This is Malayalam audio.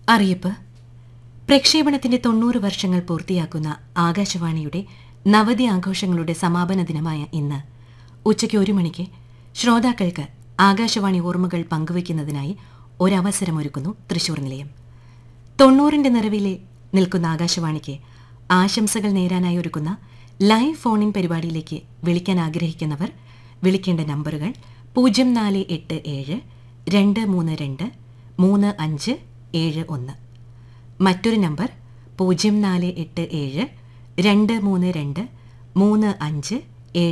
അറിയിപ്പ് പ്രക്ഷേപണത്തിന്റെ തൊണ്ണൂറ് വർഷങ്ങൾ പൂർത്തിയാക്കുന്ന ആകാശവാണിയുടെ നവതി ആഘോഷങ്ങളുടെ സമാപന ദിനമായ ഇന്ന് ഉച്ചയ്ക്ക് ഒരു മണിക്ക് ശ്രോതാക്കൾക്ക് ആകാശവാണി ഓർമ്മകൾ പങ്കുവയ്ക്കുന്നതിനായി ഒരവസരമൊരുക്കുന്നു തൃശൂർ നിലയം തൊണ്ണൂറിന്റെ നിറവിലെ നിൽക്കുന്ന ആകാശവാണിക്ക് ആശംസകൾ നേരാനായി ഒരുക്കുന്ന ലൈവ് ഫോണിൻ പരിപാടിയിലേക്ക് വിളിക്കാൻ ആഗ്രഹിക്കുന്നവർ വിളിക്കേണ്ട നമ്പറുകൾ പൂജ്യം നാല് എട്ട് ഏഴ് രണ്ട് മൂന്ന് രണ്ട് മൂന്ന് അഞ്ച് ഏഴ് ഒന്ന് മറ്റൊരു നമ്പർ പൂജ്യം നാല് എട്ട് ഏഴ് രണ്ട് മൂന്ന് രണ്ട് മൂന്ന് അഞ്ച്